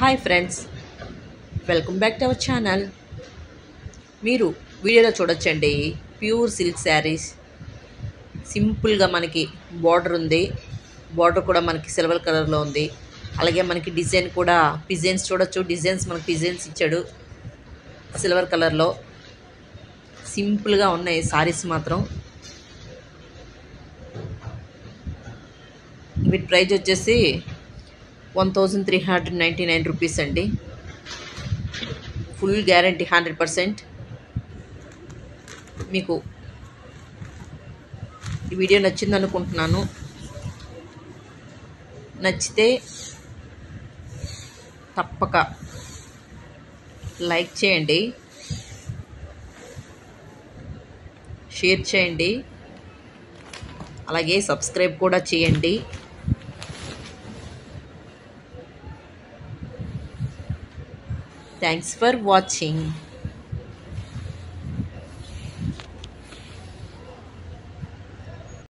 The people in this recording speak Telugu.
hi friends welcome back to our channel మీరు వీడియోలో చూడొచ్చండి ప్యూర్ సిల్క్ శారీస్ సింపుల్గా మనకి బార్డర్ ఉంది బార్డర్ కూడా మనకి సిల్వర్ కలర్లో ఉంది అలాగే మనకి డిజైన్ కూడా డిజైన్స్ చూడొచ్చు డిజైన్స్ మనకి డిజైన్స్ ఇచ్చాడు సిల్వర్ కలర్లో సింపుల్గా ఉన్నాయి సారీస్ మాత్రం వీటి ప్రైస్ వచ్చేసి one thousand three hundred ninety nine rupees అండి ఫుల్ గ్యారంటీ హండ్రెడ్ పర్సెంట్ మీకు ఈ వీడియో నచ్చింది అనుకుంటున్నాను నచ్చితే తప్పక లైక్ చేయండి షేర్ చేయండి అలాగే సబ్స్క్రైబ్ కూడా చేయండి థ్యాంక్స్ ఫర్ వాచింగ్